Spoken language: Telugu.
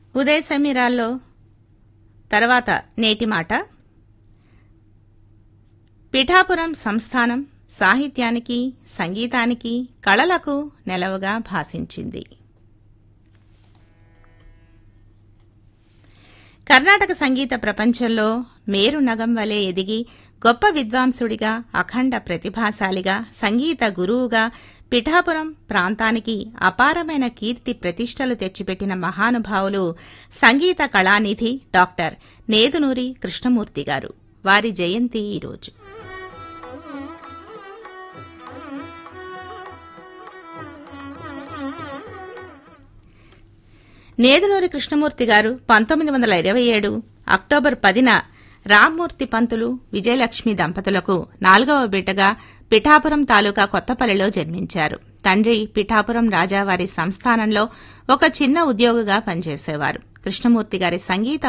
ఉదయ సమీరాల్లో తర్వాత నేటి మాట పిఠాపురం సంస్థానం సాహిత్యానికి సంగీతానికి కళలకు నెలవుగా భాసించింది కర్ణాటక సంగీత ప్రపంచంలో మేరు నగం వలె ఎదిగి గొప్ప విద్వాంసుడిగా అఖండ ప్రతిభాశాలిగా సంగీత గురువుగా పిఠాపురం ప్రాంతానికి అపారమైన కీర్తి ప్రతిష్టలు తెచ్చిపెట్టిన మహానుభావులు సంగీత కళానిధి డాక్టర్ నేదునూరి కృష్ణమూర్తి గారు వారి జయంతి ఈరోజు నేదునూరి కృష్ణమూర్తి గారు పంతొమ్మిది వందల ఇరవై ఏడు అక్టోబర్ పదిన రామ్మూర్తి పంతులు విజయలక్ష్మి దంపతులకు నాలుగవ బిడ్డగా పిఠాపురం తాలూకా కొత్తపల్లిలో జన్మించారు తండ్రి పిఠాపురం రాజావారి సంస్థానంలో ఒక చిన్న ఉద్యోగిగా పనిచేసేవారు కృష్ణమూర్తి గారి సంగీత